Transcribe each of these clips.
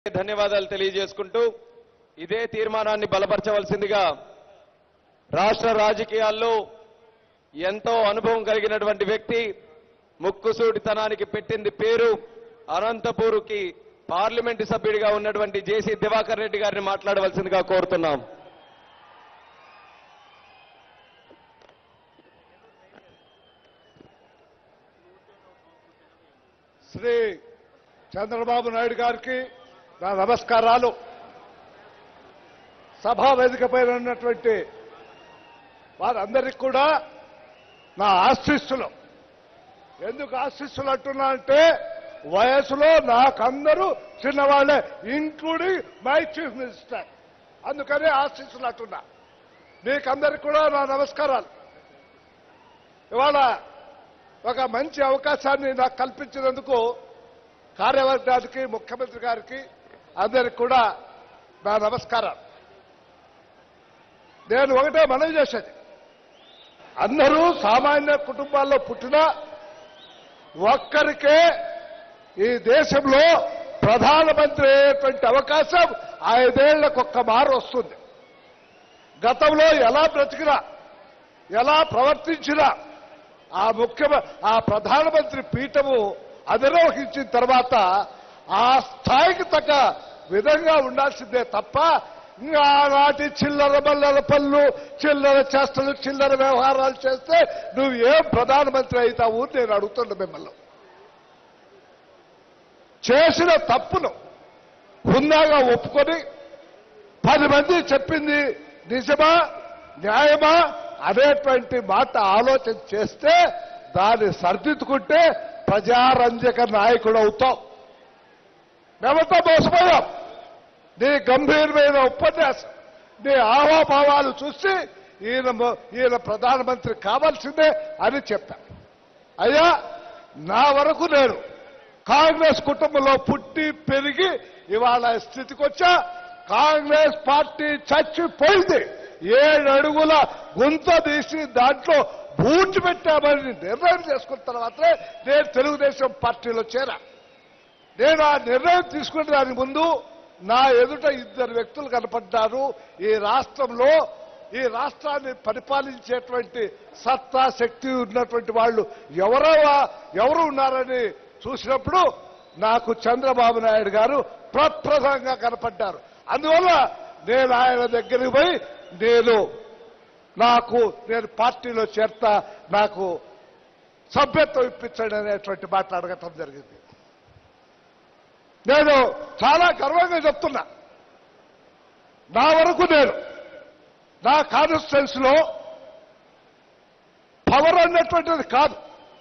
ధన్యవాదాలు తెలియజేసుకుంటూ ఇదే తీర్మానాన్ని బలపరచవలసిందిగా రాష్ట్ర రాజకీయాల్లో ఎంతో అనుభవం కలిగినటువంటి వ్యక్తి ముక్కుసూటితనానికి పెట్టింది పేరు అనంతపూర్కి పార్లమెంటు సభ్యుడిగా ఉన్నటువంటి జేసీ దివాకర్ రెడ్డి గారిని మాట్లాడవలసిందిగా కోరుతున్నాం శ్రీ చంద్రబాబు నాయుడు గారికి నా నమస్కారాలు సభా వేదిక పైన ఉన్నటువంటి వారందరికీ కూడా నా ఆశీస్సులు ఎందుకు ఆశీస్సులు అంటున్నా అంటే వయసులో నాకందరూ చిన్నవాళ్లే ఇంక్లూడింగ్ మై చీఫ్ మినిస్టర్ అందుకని ఆశీస్సులు అంటున్నా మీకందరికి కూడా నా నమస్కారాలు ఇవాళ ఒక మంచి అవకాశాన్ని నాకు కల్పించినందుకు కార్యవర్గానికి ముఖ్యమంత్రి గారికి అందరికి కూడా నా నమస్కారం నేను ఒకటే మనవి చేసేది అందరూ సామాన్య కుటుంబాల్లో పుట్టిన ఒక్కరికే ఈ దేశంలో ప్రధానమంత్రి అయ్యేటువంటి అవకాశం ఐదేళ్లకు ఒక్క మారు వస్తుంది గతంలో ఎలా బ్రతికినా ఎలా ప్రవర్తించినా ఆ ముఖ్య ఆ ప్రధానమంత్రి పీఠము అధిరోహించిన తర్వాత ఆ స్థాయికి తగ్గ విధంగా ఉండాల్సిందే తప్ప ఇంకా ఆనాటి చిల్లర మల్లర పనులు చిల్లర చేష్టలు చిల్లర వ్యవహారాలు చేస్తే నువ్వు ఏం ప్రధానమంత్రి అవుతావు అని నేను అడుగుతున్నా మిమ్మల్ని చేసిన తప్పును హుందాగా ఒప్పుకొని పది మంది చెప్పింది నిజమా న్యాయమా అనేటువంటి మాట ఆలోచన చేస్తే దాన్ని సర్దిద్దుకుంటే ప్రజారంజక నాయకుడు అవుతాం మేమంతా మోసపోయాం నీ గంభీరమైన ఉపన్యాసం నీ ఆవాభావాలు చూసి ఈయన మొ- ఈయన ప్రధానమంత్రి కావాల్సిందే అని చెప్పాను అయ్యా నా వరకు నేను కాంగ్రెస్ కుటుంబంలో పుట్టి పెరిగి ఇవాళ స్థితికి వచ్చా కాంగ్రెస్ పార్టీ చచ్చిపోయింది ఏడు అడుగుల గుంత తీసి దాంట్లో బూట్ పెట్టామని నిర్ణయం చేసుకున్న తర్వాతే నేను తెలుగుదేశం పార్టీలో చేరా నేను ఆ నిర్ణయం తీసుకునే దానికి ముందు నా ఎదుట ఇద్దరు వ్యక్తులు కనపడ్డారు ఈ రాష్ట్రంలో ఈ రాష్ట్రాన్ని పరిపాలించేటువంటి సత్తా శక్తి ఉన్నటువంటి వాళ్ళు ఎవరో ఎవరు ఉన్నారని చూసినప్పుడు నాకు చంద్రబాబు నాయుడు గారు ప్రప్రథంగా కనపడ్డారు అందువల్ల నేను ఆయన దగ్గరికి పోయి నేను నాకు నేను పార్టీలో చేరతా నాకు సభ్యత్వం ఇప్పించండి అనేటువంటి మాట అడగటం జరిగింది నేను చాలా గర్వంగా చెప్తున్నా నా వరకు నేను నా కాన్స్టిట్యున్సీ లో పవర్ అన్నటువంటిది కాదు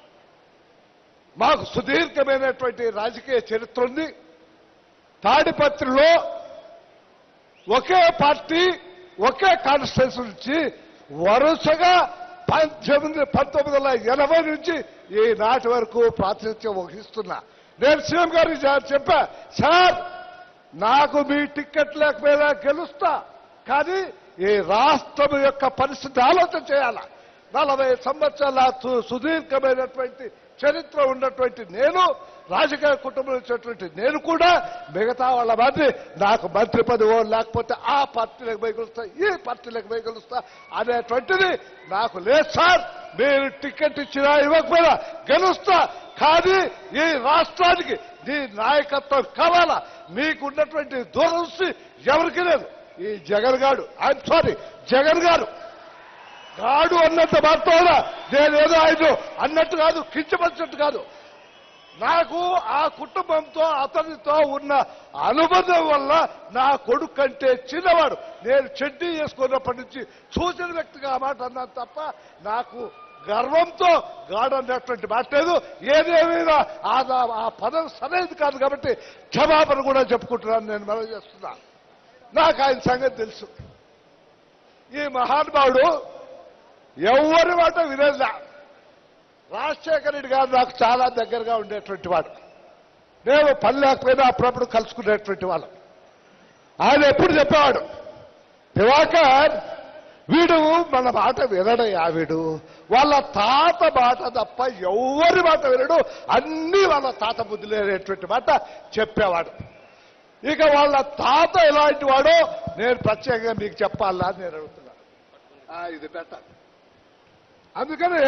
మాకు సుదీర్ఘమైనటువంటి రాజకీయ చరిత్ర ఉంది తాడిపత్రిలో ఒకే పార్టీ ఒకే కాన్స్టిట్యున్సీ నుంచి వరుసగా పద్దెనిమిది పంతొమ్మిది వందల ఎనభై నుంచి ఈ నాటి వరకు ప్రాతినిధ్యం వహిస్తున్నా నేను సీఎం గారికి జా- చెప్పా సార్ నాకు మీ టిక్కెట్ లేకపోయినా గెలుస్తా కానీ ఈ రాష్ట్రం యొక్క పరిస్థితి ఆలోచన చేయాల నలభై సంవత్సరాల సు- సుదీర్ఘమైనటువంటి చరిత్ర ఉన్నటువంటి నేను రాజకీయ కుటుంబం వచ్చినటువంటి నేను కూడా మిగతా వాళ్ళ మాదిరి నాకు మంత్రి పదవో లేకపోతే ఆ పార్టీలకు పోయి గెలుస్తా ఈ పార్టీలకు పోయి గెలుస్తా అనేటువంటిది నాకు లేదు సార్ మీరు టికెట్ ఇచ్చినా ఇవ్వకపోయినా గెలుస్తా కానీ ఈ రాష్ట్రానికి నీ నాయకత్వం కావాలా మీకున్నటువంటి దూరదృష్టి ఎవరికి లేదు ఈ జగన్ గారు ఐఎమ్ సారీ జగన్ గారు గాడు అన్నంత మాత్రాన నేనేదో ఆయన అన్నట్టు కాదు కించపరిచినట్టు కాదు నాకు ఆ కుటుంబంతో అతనితో ఉన్న అనుబంధం వల్ల నా కొడుకు కంటే చిన్నవాడు నేను చెడ్డీ చేసుకున్నప్పటి నుంచి చూసిన వ్యక్తిగా ఆ మాట అన్నాను తప్ప నాకు గర్వంతో గాడన్నటువంటి మాట లేదు ఏదేమైనా ఆ ఆ పదం సరైనది కాదు కాబట్టి క్షమాపణ కూడా చెప్పుకుంటున్నాను నేను మనవి చేస్తున్నా నాకు ఆయన సంగతి తెలుసు ఈ మహానుభావుడు ఎవరి మాట వినలా రాజశేఖర రెడ్డి గారు నాకు చాలా దగ్గరగా ఉండేటువంటి వాడు నేను పని లేకపోయినా అప్పుడప్పుడు కలుసుకునేటువంటి వాళ్ళం ఆయన ఎప్పుడు చెప్పేవాడు దివాకర్ వీడు మన మాట వినడయ్యా వీడు వాళ్ళ తాత మాట తప్ప ఎవరి మాట వినడు అన్ని వాళ్ళ తాత బుద్ధులేనటువంటి మాట చెప్పేవాడు ఇక వాళ్ళ తాత ఎలాంటి వాడో నేను ప్రత్యేకంగా మీకు చెప్పాలా అని నేను అడుగుతున్నా ఆ, ఇది పెట్టాలి అందుకని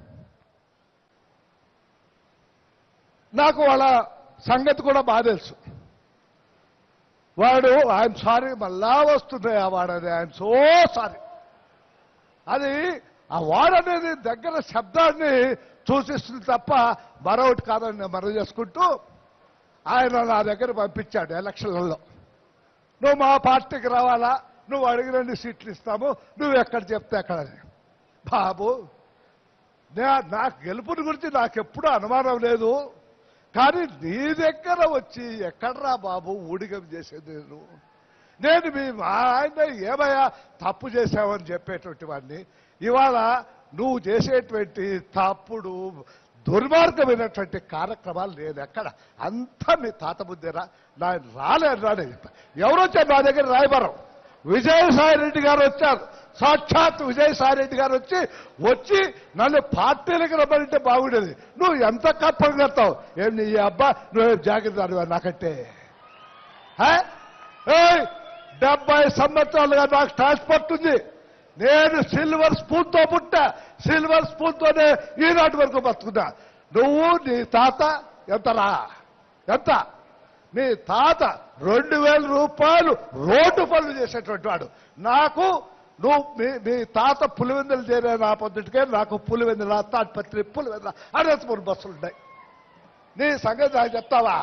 నాకు వాళ్ళ సంగతి కూడా బాగా తెలుసు వాడు ఐఎమ్ సారీ మళ్ళా వస్తుంది ఆ వాడది ఐఎమ్ సో సారీ అది ఆ వాడనేది దగ్గర శబ్దాన్ని సూచిస్తుంది తప్ప మరొకటి కాదని నేను మనవి చేసుకుంటూ ఆయన నా దగ్గర పంపించాడు ఎలక్షన్లలో నువ్వు మా పార్టీకి రావాలా నువ్వు అడిగినన్ని సీట్లు ఇస్తాము నువ్వు ఎక్కడ చెప్తే అక్కడ అని. బాబు నే- నా గెలుపుని గురించి నాకు ఎప్పుడూ అనుమానం లేదు కానీ నీ దగ్గర వచ్చి ఎక్కడ్రా బాబు ఊడిగం చేసేది నేను నేను మీ మా ఆయన ఏమయ్యా తప్పు చేశావని చెప్పేటువంటి వాడిని ఇవాళ నువ్వు చేసేటువంటి తప్పుడు దుర్మార్గమైనటువంటి కార్యక్రమాలు నేను ఎక్కడ అంతా మీ తాత బుద్ధిరా నేను రాలేదు రానే చెప్పా ఎవరు వచ్చారు నా దగ్గర రాయబరం విజయసాయి రెడ్డి గారు వచ్చారు సాక్షాత్ విజయసాయి రెడ్డి గారు వచ్చి వచ్చి నన్ను పార్టీలకు రమ్మంటే బాగుండేది నువ్వు ఎంత కప్పం కడతావు ఏం నీ అబ్బా నువ్వు జాగ్రత్త నాకంటే హే? ఏయ్, డెబ్బై సంవత్సరాలుగా నాకు ట్రాన్స్పోర్ట్ ఉంది నేను సిల్వర్ స్పూన్ తో పుట్టా సిల్వర్ స్పూన్ తోనే ఈనాటి వరకు బతుకున్నా నువ్వు నీ తాత ఎంతరా ఎంత నీ తాత రెండు వేల రూపాయలు రోడ్డు పనులు చేసేటువంటి వాడు నాకు నువ్వు మీ మీ తాత పులివెందులు చేరే నా పొద్దుటికే నాకు పులివెందుల తాటిపత్రి పులివెందుల అనంతపురం బస్సులు ఉన్నాయి నీ సంగతి నాకు చెప్తావా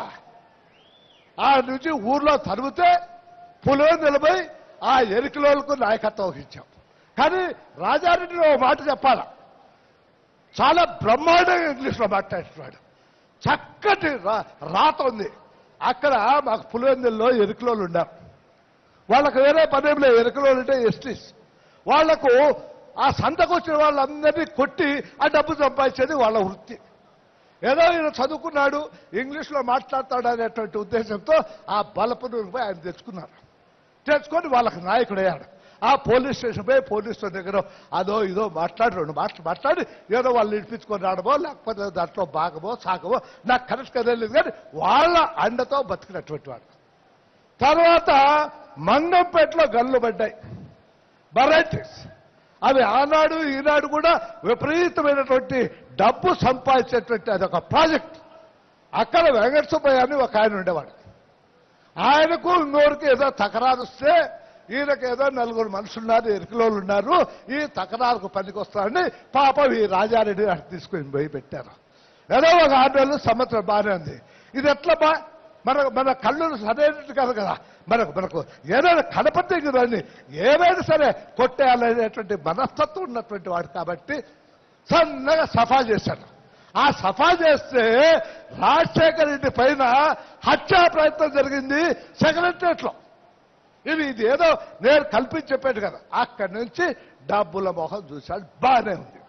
ఆ నుంచి ఊర్లో తరిమితే పులో నిలబై ఆ ఎరికలోలకు నాయకత్వం వహించాం కానీ రాజారెడ్డి ఓ మాట చెప్పాల చాలా బ్రహ్మాండంగా ఇంగ్లీష్లో మాట్లాడుతున్నాడు చక్కటి రా- రాత ఉంది అక్కడ మాకు పులివెందుల్లో ఎరుకలోళ్ళు ఉన్నారు వాళ్ళకు వేరే పనేం లేదు ఎరుకలోళ్ళు అంటే ఎస్టీస్ వాళ్లకు ఆ సంతకు వచ్చిన వాళ్ళందరినీ కొట్టి ఆ డబ్బు సంపాదించేది వాళ్ళ వృత్తి ఏదో ఈయన చదువుకున్నాడు ఇంగ్లీష్లో మాట్లాడతాడు అనేటువంటి ఉద్దేశంతో ఆ బలపును పోయి ఆయన తెచ్చుకున్నారు తెచ్చుకొని వాళ్ళకి నాయకుడయ్యాడు ఆ పోలీస్ స్టేషన్ పోయి పోలీస్ దగ్గర అదో ఇదో మాట్లాడి రెండు మాటలు మాట్లాడి ఏదో వాళ్ళు ఇడిపించుకొని రావడమో లేకపోతే దాంట్లో భాగమో సాగమో నాకు కరెక్ట్ కదా లేదు కానీ వాళ్ళ అండతో బతికినటువంటి వాడు తర్వాత మంగంపేటలో గల్లు పడ్డాయి వెరైటీస్ అవి ఆనాడు ఈనాడు కూడా విపరీతమైనటువంటి డబ్బు సంపాదించేటువంటి అదొక ప్రాజెక్ట్ అక్కడ వెంకట సుబ్బయ్య అని ఒక ఆయన ఉండేవాడు ఆయనకు ఇంకోరికి ఏదో తకరారు వస్తే ఈయనకు ఏదో నలుగురు మనుషులు ఉన్నారు ఎరుకలోళ్ళు ఉన్నారు ఈ తకరారుకు పనికి వస్తారని పాపం ఈ రాజారెడ్డి అటు తీసుకుని పోయి పెట్టారు ఏదో ఒక ఆరు నెలలు సంవత్సరం బాగానే ఉంది ఇది ఎట్లా బా మన మన కళ్ళు సరైనట్టు కాదు కదా మనకు మనకు ఏదైనా కనపడితే కదండి ఏమైనా సరే కొట్టేయాలనేటువంటి మనస్తత్వం ఉన్నటువంటి వాడు కాబట్టి సన్నగా సఫా చేశాడు ఆ సఫా చేస్తే రాజశేఖర రెడ్డి పైన హత్యా ప్రయత్నం జరిగింది సెక్రటరియట్లో ఇది ఇది ఏదో నేను కల్పించి చెప్పాడు కదా అక్కడి నుంచి డబ్బుల మొహం చూశాడు బాగానే ఉంది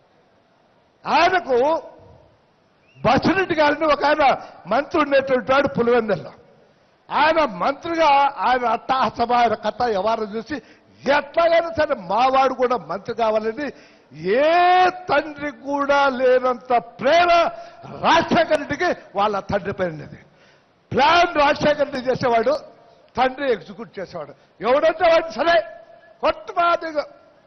ఆయనకు బసిరెడ్డి గారిని ఒక ఆయన మంత్రి ఉండేటువంటి వాడు పులివెందల్లో ఆయన మంత్రిగా ఆయన అట్టహాసమ ఆయన కథ వ్యవహారం చూసి ఎట్లాగైనా సరే మావాడు కూడా మంత్రి కావాలని ఏ తండ్రి కూడా లేనంత ప్రేమ రాజశేఖర రెడ్డికి వాళ్ళ తండ్రి పైన ఉన్నది ప్లాన్ రాజశేఖర రెడ్డి చేసేవాడు తండ్రి ఎగ్జిక్యూట్ చేసేవాడు ఎవడంటే వాడిని సరే కొట్టు మాదిగా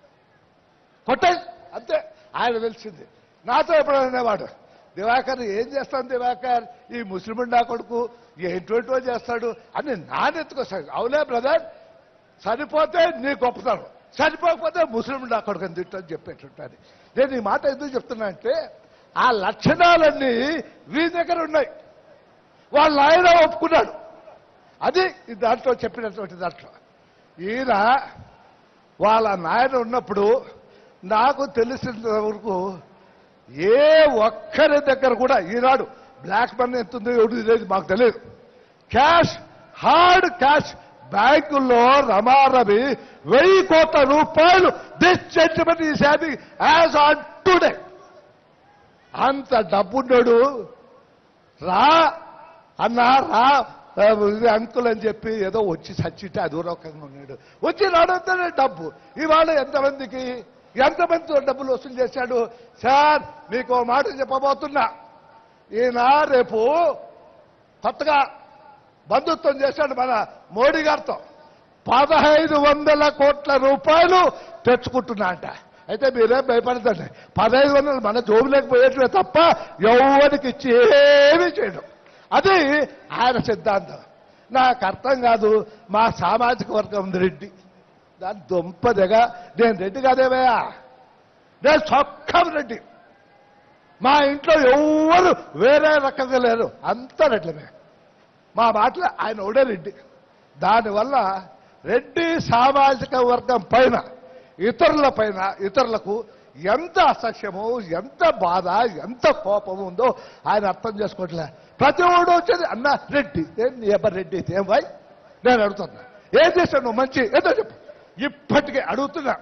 కొట్టే అంతే ఆయన తెలిసింది నాతో ఎప్పుడు అనేవాడు దివాకర్ ఏం చేస్తాను దివాకర్ ఈ ముస్లిం నా కొడుకు ఏంటో చేస్తాడు అని నానెత్తుకొస్తాడు అవులే బ్రదర్ సరిపోతే నీ గొప్పతనం సరిపోకపోతే ముస్లిం నా కొడుకు అని తిట్టని చెప్పేటుంటాను నేను ఈ మాట ఎందుకు చెప్తున్నా అంటే ఆ లక్షణాలన్నీ వీరి దగ్గర ఉన్నాయి వాళ్ళ ఆయన ఒప్పుకున్నాడు అది ఈ దాంట్లో చెప్పినటువంటి దాంట్లో ఈయన వాళ్ళ నాయన ఉన్నప్పుడు నాకు తెలిసినంత వరకు ఏ ఒక్కరి దగ్గర కూడా ఈనాడు బ్లాక్ మనీ ఎంత ఉందో ఎవరు లేదు మాకు తెలియదు క్యాష్ హార్డ్ క్యాష్ బ్యాంకుల్లో రమారమి వెయ్యి కోట్ల రూపాయలు this judgement is having as on today అంత డబ్బున్నాడు రా అన్నా రా ఆ, ఇది అంకుల్ అని చెప్పి ఏదో వచ్చి చచ్చిట్టే అదూరకంగా ఉన్నాడు వచ్చి రావడంతోనే డబ్బు ఇవాళ ఎంతమందికి ఎంతమందితో డబ్బులు వసూలు చేశాడు సార్ మీకు ఓ మాట చెప్పబోతున్నా ఈయన రేపు కొత్తగా బంధుత్వం చేశాడు మన మోడీ గారితో పదహైదు వందల కోట్ల రూపాయలు తెచ్చుకుంటున్నా అంట అయితే మీరేం భయపడదండి పదహైదు వందలు మన జోబులోకి పోయేటమే తప్ప ఎవరికి ఇచ్చి ఏమీ చేయడం అది ఆయన సిద్ధాంతం నాకు అర్థం కాదు మా సామాజిక వర్గం ఉంది రెడ్డి దాని దుంపదగా నేను రెడ్డి కాదేవయ్యా నేను చొక్కం రెడ్డి మా ఇంట్లో ఎవ్వరు వేరే రకంగా లేరు అంతా రెడ్లమే మా మాటలు ఆయన ఒకడే రెడ్డి దానివల్ల రెడ్డి సామాజిక వర్గం పైన ఇతరుల పైన ఇతరులకు ఎంత అసహ్యము ఎంత బాధ ఎంత కోపము ఉందో ఆయన అర్థం చేసుకోవట్లే ప్రతి ఒడు వచ్చేది అన్న రెడ్డి ఏం నీ అబ్బా రెడ్డి అయితే ఏం బాయ్ నేను అడుగుతున్నా ఏం చేశావు నువ్వు మంచి ఏదో చెప్పు ఇప్పటికే అడుగుతున్నా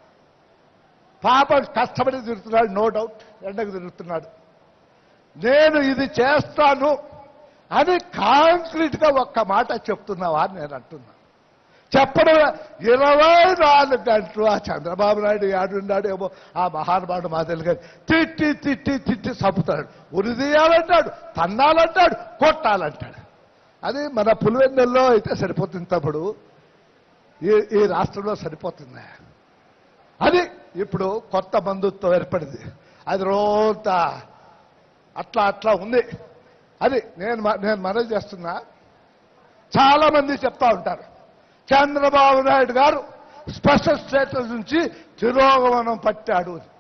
పాపం కష్టపడి తిరుగుతున్నాడు నో డౌట్ ఎండకు తిరుగుతున్నాడు నేను ఇది చేస్తాను అని కాంక్రీట్ గా ఒక్క మాట చెప్తున్నావా అని నేను అంటున్నా చెప్పడం ఇరవై నాలుగు గంటలు ఆ చంద్రబాబు నాయుడు ఏడున్నాడు ఏమో ఆ మహానుభావుడు మా తెలుగు తిట్టి తిట్టి తిట్టి చంపుతాడు ఉరి తీయాలంటాడు తన్నాలంటాడు కొట్టాలంటాడు అది మన పులివెన్నెల్లో అయితే సరిపోతుంది తప్పుడు ఈ ఈ రాష్ట్రంలో సరిపోతుంది అది ఇప్పుడు కొత్త బంధుత్వం ఏర్పడింది అది రోంత అట్లా అట్లా ఉంది అది నేను మ- నేను మనవి చేస్తున్నా చాలా మంది చెప్తా ఉంటారు చంద్రబాబు నాయుడు గారు స్పెషల్ స్టేటస్ నుంచి తిరోగమనం పట్టాడు అని.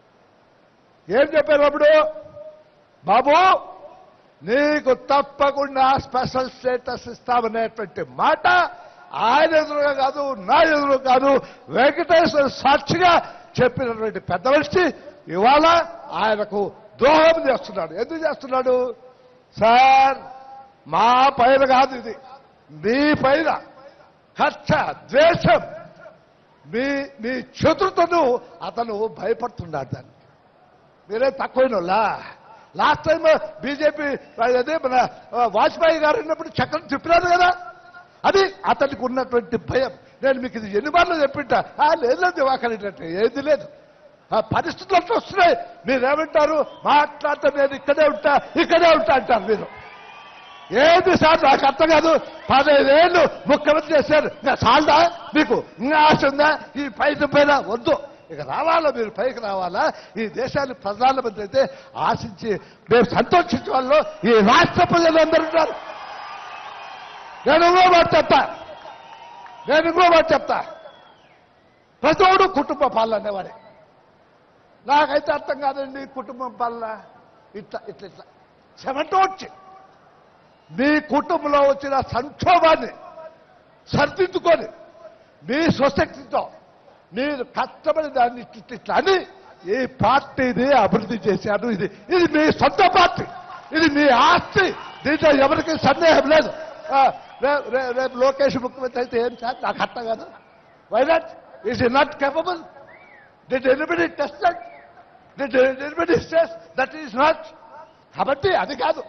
ఏం చెప్పారు అప్పుడు బాబు నీకు తప్పకుండా స్పెషల్ స్టేటస్ ఇస్తామనేటువంటి మాట ఆయన ఎదురుగా కాదు నా ఎదురు కాదు వెంకటేశ్వర సాక్షిగా చెప్పినటువంటి పెద్ద మనిషి ఇవాళ ఆయనకు ద్రోహం చేస్తున్నాడు ఎందుకు చేస్తున్నాడు సార్ మా పైన కాదు ఇది మీ పైన కక్ష ద్వేషం మీ మీ చతుర్థను అతను భయపడుతున్నాడు దాన్ని మీరే తక్కువైనోళ్ళా లాస్ట్ టైం బీజేపీ అదే మన ఆ, వాజ్పేయి గారు ఉన్నప్పుడు చక్రం తిప్పినారు కదా అది అతనికి ఉన్నటువంటి భయం నేను మీకు ఇది ఎన్ని మార్లు చెప్పింటా ఆ, లేదు లేదు దివాకర్ ఏంటంటే ఏది లేదు ఆ పరిస్థితులు అట్లా వస్తున్నాయి మీరేమంటారు మాట్లాడితే నేను ఇక్కడే ఉంటా ఇక్కడే ఉంటా అంటారు మీరు ఏది సార్ నాకు అర్థం కాదు పదహైదేళ్ళు ముఖ్యమంత్రి చేశారు ఇంకా చాలదా మీకు ఇంకా ఆశ ఉందా ఈ పైన పైన వద్దు ఇక రావాలా మీరు పైకి రావాలా ఈ దేశాన్ని ప్రధానమంత్రి అయితే ఆశించి మేము సంతోషించే వాళ్ళు ఈ రాష్ట్ర ప్రజలందరూ ఉన్నారు నేను ఇంకో మాట చెప్తా నేను ఇంకో మాట చెప్తా ప్రతోడు కుటుంబ పాలన అనేవాడే నాకైతే అర్థం కాదండి కుటుంబం పాలన ఇట్లా ఇట్లా ఇట్లా చెమటోడ్చి మీ కుటుంబంలో వచ్చిన సంక్షోభాన్ని సరిదిద్దుకొని మీ స్వశక్తితో మీరు కష్టపడి దాన్ని ఇట్ల ఇట్ల ఇట్లా అని ఈ పార్టీని అభివృద్ధి చేశారు ఇది ఇది మీ సొంత పార్టీ ఇది మీ ఆస్తి దీంట్లో ఎవరికి సందేహం లేదు ఆ, రే- రే- రేపు లోకేష్ ముఖ్యమంత్రి అయితే ఏం సార్ నాకు అర్థం కాదు why not is not capable did anybody tested did anybody says that is not కాబట్టి అది కాదు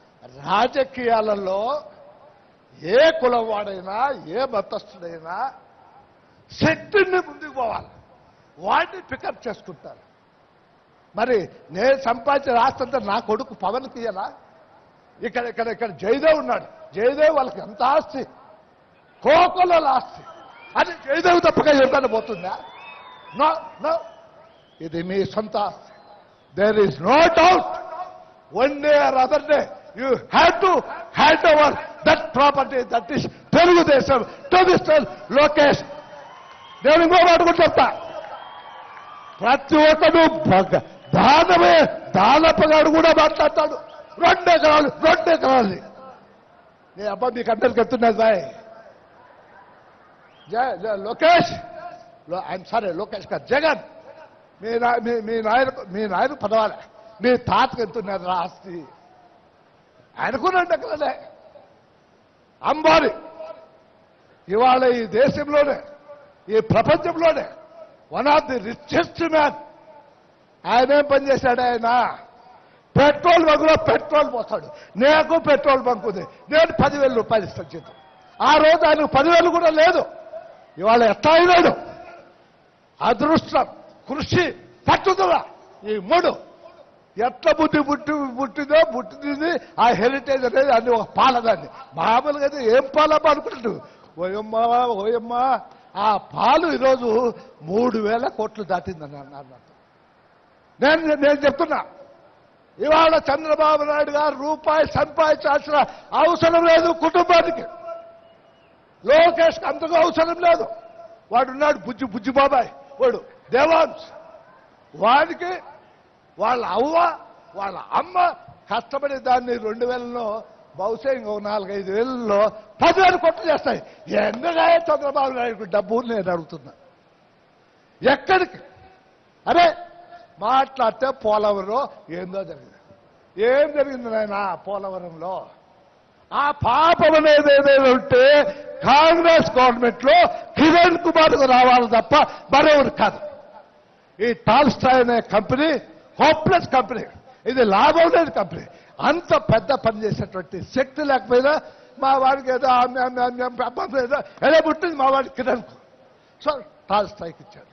రాజకీయాలలో ఏ కులం వాడైనా ఏ మతస్థుడైనా శక్తిని ముందుకు పోవాలి వాడిని పికప్ చేసుకుంటారు మరి నేను సంపాదించిన ఆస్తి అంతా నా కొడుకు పవన్కి ఇయ్యనా ఇక్కడ ఇక్కడ ఇక్కడ జయదేవ్ ఉన్నాడు జయదేవ్ వాళ్ళకి ఎంత ఆస్తి కోకొల ఆస్తి అది జయదేవ్ తప్పక ఎవరికైనా పోతుందా నో నో ఇది మీ సొంత ఆస్తి there is no doubt one day or other day you have to hand over that property that is Telugu Desam to mister Lokesh నేను ఇంకో మాట కూడా చెప్తా ప్రతి ఒక్కడు భగ- దానమే దానపగాడు కూడా మాట్లాడతాడు రెండు ఎకరాలు రెండు ఎకరాలు నీ అబ్బా మీకు అందరికి ఎత్తున్నది బాయ్ జయ జయ లోకేష్ ఐఎమ్ సారీ లోకేష్ గారు జగన్ మీ నా- మీ- మీ నాయన మీ నాయన పదవాలి మీ తాతకు ఎంతున్నది రా ఆస్తి ఆయనకు రెండు ఎకరాలే అంబారి ఇవాళ ఈ దేశంలోనే ఈ ప్రపంచంలోనే one of the richest man ఆయన ఏం పని చేశాడు ఆయన పెట్రోల్ బంకులో పెట్రోల్ పోస్తాడు నాకు పెట్రోల్ బంక్ ఉంది నేను పదివేల రూపాయలు ఇస్తాను జీతం ఆ రోజు ఆయనకు పదివేలు కూడా లేదు ఇవాళ ఎట్లా అయినాడు అదృష్టం కృషి పట్టుదల ఈ మూడు ఎట్లా బుద్ధి పుట్టి పుట్టిందో పుట్టింది ఆ హెరిటేజ్ అనేది అన్ని ఒక పాలదాన్ని మామూలుగా అయితే ఏం పాలమ్మా అనుకుంటున్నాడు ఓయమ్మా ఓయమ్మా ఆ పాలు ఈరోజు మూడు వేల కోట్లు దాటిందని అన్నారు నాతో. నేను నేను చెప్తున్నా ఇవాళ చంద్రబాబు నాయుడు గారు రూపాయి సంపాదించాల్సిన అవసరం లేదు కుటుంబానికి లోకేష్ అంతగా అవసరం లేదు వాడు ఉన్నాడు బుజ్జి బుజ్జి బాబాయ్ వాడు దేవాంశ్ వాడికి వాళ్ళ అవ్వ వాళ్ళ అమ్మ కష్టపడి దాన్ని రెండు వేలలో బహుశా ఇంకో నాలుగైదు వేలలో పదివేలు కొట్లు చేస్తాయి ఎందుగా చంద్రబాబు నాయుడు డబ్బు నేను అడుగుతున్నా ఎక్కడికి అరే మాట్లాడితే పోలవరం ఏందో జరిగింది ఏం జరిగింది నాయన పోలవరంలో ఆ పాపం అనేది ఏదైనా ఉంటే కాంగ్రెస్ గవర్నమెంట్ లో కిరణ్ కుమార్ రావాలి తప్ప మరెవరు కాదు ఈ టాల్స్టాయ్ అనే కంపెనీ హోప్లెస్ కంపెనీ ఇది లాభం లేని కంపెనీ అంత పెద్ద పని చేసేటువంటి శక్తి లేకపోయినా మా వాడికి ఏదో ఆమె ఆమె ఆమె ఆమె అబ్బాయి ఏదో ఎలా పుట్టింది మా వాడికి కిరణ్కు సో టాల్స్టాయ్కి ఇచ్చాడు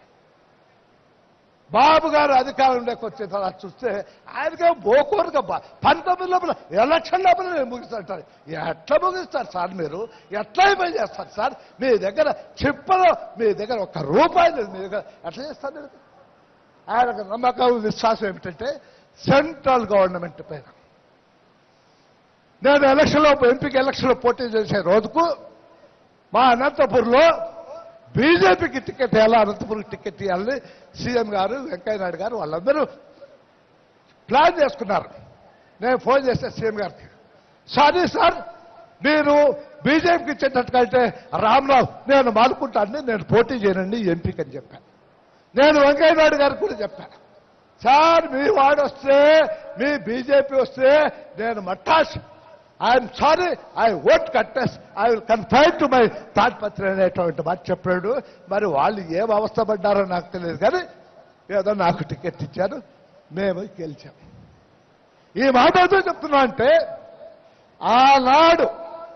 బాబు గారు అధికారంలోకి వచ్చిన తర్వాత చూస్తే ఆయనకే బోకోరుగా పంతొమ్మిది లోపల ఎలక్షన్ లోపల నేను ముగిస్తాంటారు ఎట్లా ముగిస్తారు సార్ మీరు ఎట్లా ఏమై చేస్తారు సార్ మీ దగ్గర చిప్పలో మీ దగ్గర ఒక రూపాయి లేదు మీ దగ్గర ఎట్లా చేస్తారు మీరు ఆయనకు నమ్మకం విశ్వాసం ఏమిటంటే సెంట్రల్ గవర్నమెంట్ పైన నేను ఎలక్షన్లో ఎంపీకి ఎలక్షన్లో పోటీ చేసే రోజుకు మా అనంతపూర్లో బీజేపీకి టికెట్ ఎలా అనంతపురం టికెట్ ఇవ్వాలని సీఎం గారు వెంకయ్య నాయుడు గారు వాళ్ళందరూ ప్లాన్ చేసుకున్నారు నేను ఫోన్ చేస్తే సీఎం గారికి సారీ సార్ మీరు బీజేపీకి ఇచ్చేటట్టుకంటే రామ్రావు నేను మానుకుంటాను నేను పోటీ చేయనండి ఎంపీకి అని చెప్పాను నేను వెంకయ్య నాయుడు గారికి కూడా చెప్పాను సార్ మీ వాడు వస్తే మీ బీజేపీ వస్తే నేను మట్టాస్ ఐఎమ్ సారీ ఐ ఓట్ కట్టెస్ I will confine to my Tadipatri అనేటువంటి మాట చెప్పాడు మరి వాళ్ళు ఏం అవస్థ పడ్డారో నాకు తెలియదు కానీ ఏదో నాకు టికెట్ ఇచ్చారు మేము గెలిచాం ఈ మాట ఏదో చెప్తున్నా అంటే ఆనాడు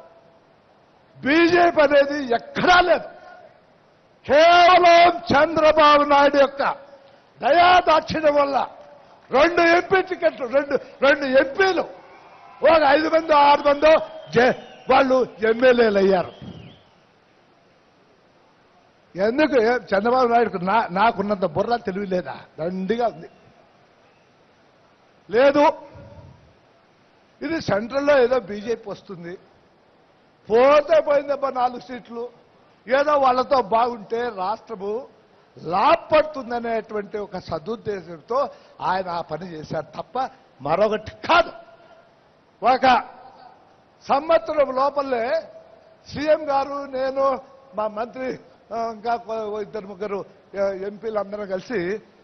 బీజేపీ అనేది ఎక్కడా లేదు కేవలం చంద్రబాబు నాయుడు యొక్క దయాదాక్షిణ్యం వల్ల రెండు ఎంపీ టికెట్లు రెండు రెండు ఎంపీలు ఒక ఐదు మంది ఆరు మందో జే- వాళ్ళు ఎమ్మెల్యేలు అయ్యారు ఎందుకు ఏ- చంద్రబాబు నాయుడుకు నా నాకున్నంత బుర్ర తెలివి లేదా దండిగా ఉంది లేదు ఇది సెంట్రల్లో ఏదో బీజేపీ వస్తుంది పోతే పోయిందబ్బా నాలుగు సీట్లు ఏదో వాళ్ళతో బాగుంటే రాష్ట్రము లాభపడుతుందనేటువంటి ఒక సదుద్దేశంతో ఆయన ఆ పని చేశారు తప్ప మరొకటి కాదు ఒక సంవత్సరం లోపలే సీఎం గారు నేను మా మంత్రి ఆ, ఇంకా కొ- ఇద్దరు ముగ్గురు ఆ, ఎంపీలు అందరం కలిసి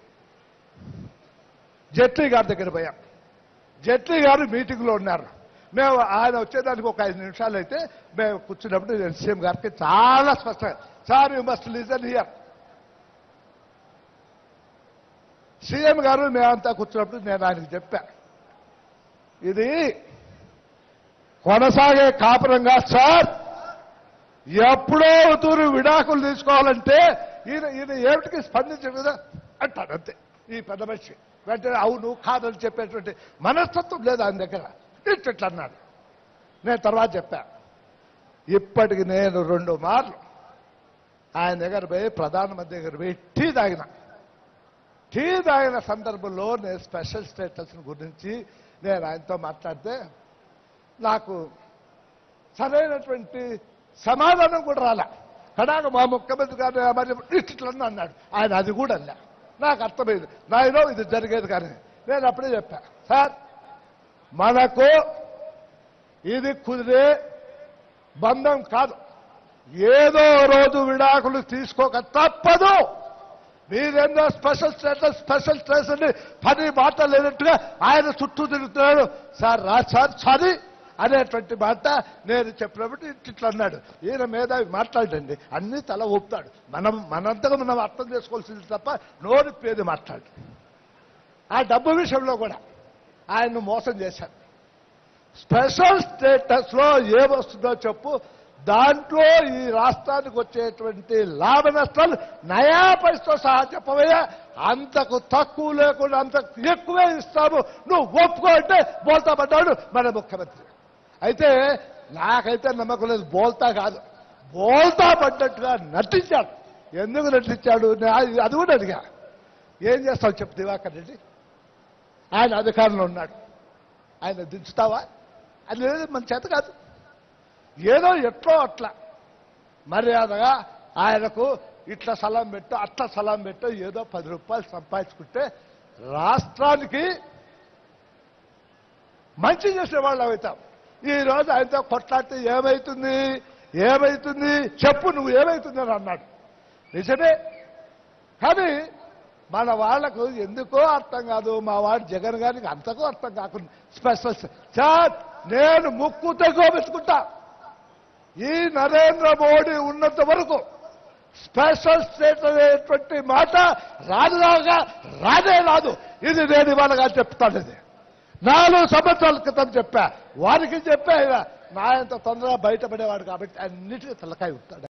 జైట్లీ గారి దగ్గర పోయాం జైట్లీ గారు మీటింగ్లో ఉన్నారు మేము ఆయన వచ్చేదానికి ఒక ఐదు నిమిషాలు అయితే మేము కూర్చున్నప్పుడు నేను సీఎం గారికి చాలా స్పష్టంగా sir you must listen here CM గారు మేమంతా కూర్చున్నప్పుడు నేను ఆయనకి చెప్పా ఇది కొనసాగే కాపురంగా సార్ ఎప్పుడో తూరు విడాకులు తీసుకోవాలంటే ఈయన ఈయన ఏమిటికి స్పందించడు కదా అంటాడు అంతే ఈ పెద్ద మనిషి వెంటనే అవును కాదని చెప్పేటువంటి మనస్తత్వం లేదు ఆయన దగ్గర ఇట్లా అన్నాడు నేను తర్వాత చెప్పా ఇప్పటికి నేను రెండు మార్లు ఆయన దగ్గర పోయి ప్రధానమంత్రి దగ్గర పోయి టీ తాగిన టీ తాగిన సందర్భంలో నేను స్పెషల్ స్టేటస్ గురించి నేను ఆయనతో మాట్లాడితే నాకు సరైనటువంటి సమాధానం కూడా రాలే కడాక మా ముఖ్యమంత్రి గారు మరి ఇట్లన్నా అన్నాడు ఆయన అది కూడా అన్నా నాకు అర్థమైంది నాయనో ఇది జరిగేది కానీ నేను అప్పుడే చెప్పా సార్ మనకు ఇది కుదిరే బంధం కాదు ఏదో రోజు విడాకులు తీసుకోక తప్పదు మీరేందో స్పెషల్ స్టేటస్ స్పెషల్ స్టేటస్ అని పని మాట లేనట్టుగా ఆయన చుట్టూ తిరుగుతున్నాడు సార్ రా సార్ సారీ అనేటువంటి మాట నేను చెప్పినప్పుడు ఇట్లా అన్నాడు ఈయన మీద మాట్లాడండి అన్ని తల ఊపుతాడు మనం మనంతగా మనం అర్థం చేసుకోవాల్సింది తప్ప నోరిప్పేది మాట్లాడు ఆ డబ్బు విషయంలో కూడా ఆయన్ను మోసం చేశారు స్పెషల్ స్టేటస్ లో ఏమొస్తుందో చెప్పు దాంట్లో ఈ రాష్ట్రానికి వచ్చేటువంటి లాభ నష్టాలు నయా పైసతో సహా చెప్పవయ్యా అంతకు తక్కువ లేకుండా అంతకు ఎక్కువే ఇస్తాము నువ్వు ఒప్పుకో అంటే బోల్తా పడ్డాడు మన ముఖ్యమంత్రి అయితే నాకైతే నమ్మకం లేదు బోల్తా కాదు బోల్తా పడ్డట్టుగా నటించాడు ఎందుకు నటించాడు నా- అది కూడా అడిగా ఏం చేస్తావు చెప్పు దివాకర్ రెడ్డి ఆయన అధికారంలో ఉన్నాడు ఆయన దించుతావా అది లేదు మన చేత కాదు ఏదో ఎట్లో అట్లా మర్యాదగా ఆయనకు ఇట్లా సలాం పెట్టు అట్లా సలాం పెట్టు ఏదో పది రూపాయలు సంపాదించుకుంటే రాష్ట్రానికి మంచి చేసే వాళ్ళు అవుతాం ఈ రోజు ఆయనతో కొట్లాడితే ఏమైతుంది ఏమైతుంది చెప్పు నువ్వు ఏమైతుంది అని అన్నాడు నిజమే కానీ మన వాళ్లకు ఎందుకో అర్థం కాదు మా వాడు జగన్ గారికి అంతకో అర్థం కాకుండా స్పెషల్ సార్ నేను ముక్కు తెగోబెట్టుకుంటా ఈ నరేంద్ర మోడీ ఉన్నంత వరకు స్పెషల్ స్టేట్ అనేటువంటి మాట రాదులాగా రాదే రాదు ఇది నేను ఇవాళగా చెప్తాను ఇది నాలుగు సంవత్సరాల క్రితం చెప్పా వారికి చెప్పా ఆయన నా అంత తొందరగా బయటపడేవాడు కాబట్టి అన్నిటికీ తలకాయ ఉంటాడు